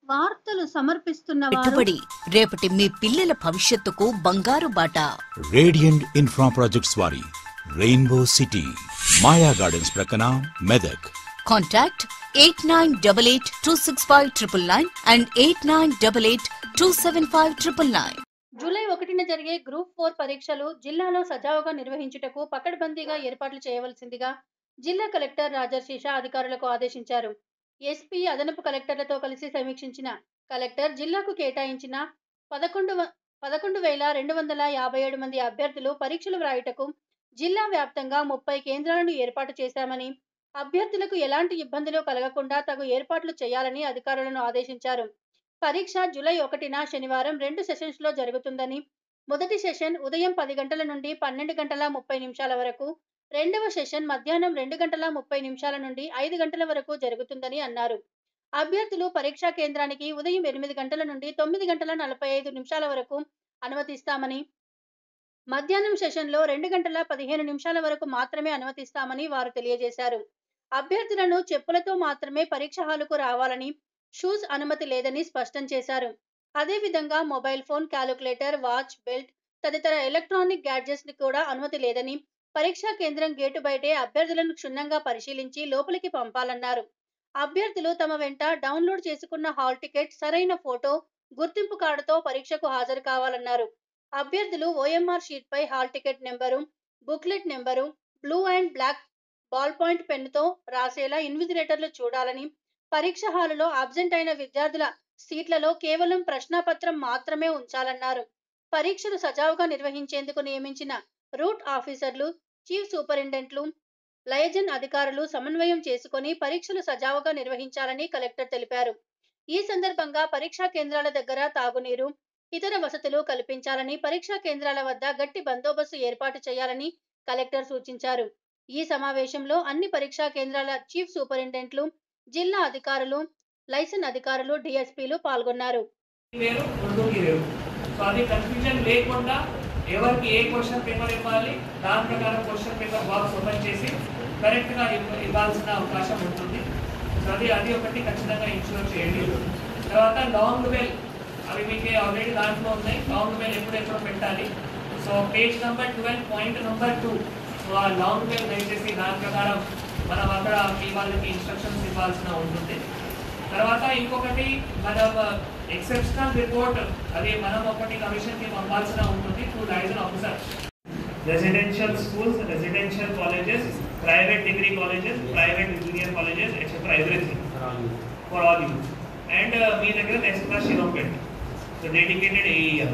వార్తలు సమర్పిస్తున్న వారు పెట్టుబడి రేపటి మీ పిల్లల భవిష్యత్తుకు బంగారు బాట రేడియంట్ ఇన్ఫ్రా ప్రాజెక్ట్స్ వారి రెయిన్బో సిటీ మాయా గార్డెన్స్ ప్రక్కన Medak contact eight nine double eight two six five triple nine and eight nine double eight two seven five triple nine July ఒకటిన జరిగే గ్రూప్ ఫోర్ పరీక్షలు జిల్లాలో సజావుగా నిర్వహించుటకు పకడ్బందీగా ఏర్పాట్లు చేయవలసిందిగా జిల్లా కలెక్టర్ రాజర్షీష అధికారులకు ఆదేశించారు ఎస్పీ అదనపు కలెక్టర్లతో కలిసి సమీక్షించిన కలెక్టర్ జిల్లాకు కేటాయించిన పదకొండు వ- పదకొండు వేల రెండు వందల యాభై ఏడు మంది అభ్యర్థులు పరీక్షలు వ్రాయుటకు జిల్లా వ్యాప్తంగా ముప్పై కేంద్రాలను ఏర్పాటు చేశామని అభ్యర్థులకు ఎలాంటి ఇబ్బందులు కలగకుండా తగు ఏర్పాట్లు చేయాలని అధికారులను ఆదేశించారు పరీక్ష జూలై ఒకటిన శనివారం రెండు సెషన్స్ లో జరుగుతుందని మొదటి సెషన్ ఉదయం పది గంటల నుండి పన్నెండు గంటల ముప్పై నిమిషాల వరకు రెండవ సెషన్ మధ్యాహ్నం రెండు గంటల ముప్పై నిమిషాల నుండి ఐదు గంటల వరకు జరుగుతుందని అన్నారు అభ్యర్థులు పరీక్షా కేంద్రానికి ఉదయం ఎనిమిది గంటల నుండి తొమ్మిది గంటల నలభై ఐదు నిమిషాల వరకు అనుమతిస్తామని మధ్యాహ్నం సెషన్లో రెండు గంటల పదిహేను నిమిషాల వరకు మాత్రమే అనుమతిస్తామని వారు తెలియజేశారు అభ్యర్థులను చెప్పులతో మాత్రమే పరీక్ష హాలుకు రావాలని షూస్ అనుమతి లేదని స్పష్టం చేశారు అదేవిధంగా mobile phone calculator watch belt తదితర ఎలక్ట్రానిక్ గ్యాడ్జెట్స్ కూడా అనుమతి లేదని పరీక్షా కేంద్రం గేటు బయటే అభ్యర్థులను క్షుణ్ణంగా పరిశీలించి లోపలికి పంపాలన్నారు అభ్యర్థులు తమ వెంట డౌన్లోడ్ చేసుకున్న హాల్ టికెట్ సరైన ఫోటో గుర్తింపు కార్డుతో పరీక్షకు హాజరు కావాలన్నారు అభ్యర్థులు ఓఎంఆర్ షీట్ పై hall ticket number booklet number blue and black ball point పెన్నుతో రాసేలా ఇన్విజిలేటర్లు చూడాలని పరీక్ష హాలులో అబ్సెంట్ అయిన విద్యార్థుల సీట్లలో కేవలం ప్రశ్నాపత్రం మాత్రమే ఉంచాలన్నారు పరీక్షలు సజావుగా నిర్వహించేందుకు నియమించిన రూట్ ఆఫీసర్లు చీఫ్ సూపరింటెండెంట్లు లయజన్ అధికారులు సమన్వయం చేసుకొని పరీక్షలు సజావుగా నిర్వహించాలని కలెక్టర్ తెలిపారు ఈ సందర్భంగా పరీక్షా కేంద్రాల దగ్గర తాగునీరు ఇతర వసతులు కల్పించాలని పరీక్షా కేంద్రాల వద్ద గట్టి బందోబస్తు ఏర్పాటు చేయాలని కలెక్టర్ సూచించారు ఈ సమావేశంలో అన్ని పరీక్షా కేంద్రాల చీఫ్ సూపరింటెండెంట్లు జిల్లా అధికారులు లైసెన్ అధికారులు డిఎస్పీలు పాల్గొన్నారు వేరు ఉర్దూకి వేరు సో అది కన్ఫ్యూజన్ లేకుండా ఎవరికి ఏ క్వశ్చన్ పేపర్ ఇవ్వాలి దాని ప్రకారం క్వశ్చన్ పేపర్ బాక్స్ ఓపెన్ చేసి కరెక్ట్గా ఇవ్వ- ఇవ్వాల్సిన అవకాశం ఉంటుంది సో అది అది ఒకటి ఖచ్చితంగా ఇన్షూర్ చేయండి తర్వాత లాంగ్ బెల్ అవి మీకు ఆల్రెడీ దాంట్లో ఉన్నాయి లాంగ్ బెల్ ఎప్పుడెప్పుడు పెట్టాలి so page number twelve point number two so ఆ లాంగ్ బెల్ దయచేసి దాని ప్రకారం మనం అక్కడ మీ వాళ్ళకి ఇన్స్ట్రక్షన్స్ ఇవ్వాల్సిన ఉంటుంది తర్వాత ఇంకొకటి మనం ఎక్సెప్షనల్ రిపోర్ట్ అది మనం ఒకటి కమిషన్ కి పంపాల్సిన ఉంటుంది to liaison officer residential schools residential colleges private degree colleges private junior colleges etcetera everything for all you and మీ దగ్గర ఎక్స్ట్రా షిరోపేట్ సో డెడికేటెడ్ ఏఈఆర్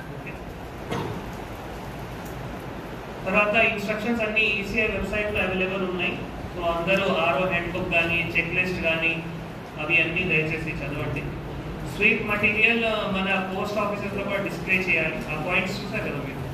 తర్వాత ఇన్స్ట్రక్షన్స్ అన్ని ఈసీఐ వెబ్సైట్లో అవైలబుల్ ఉన్నాయి సో అందరూ ఆరో హ్యాండ్ బుక్ కానీ చెక్ లిస్ట్ కానీ అవి అన్నీ దయచేసి చదవండి స్వీట్ మటీరియల్ మన పోస్ట్ ఆఫీసెస్లో కూడా డిస్ప్లే చేయాలి ఆ పాయింట్స్ చూసారు కదా మీరు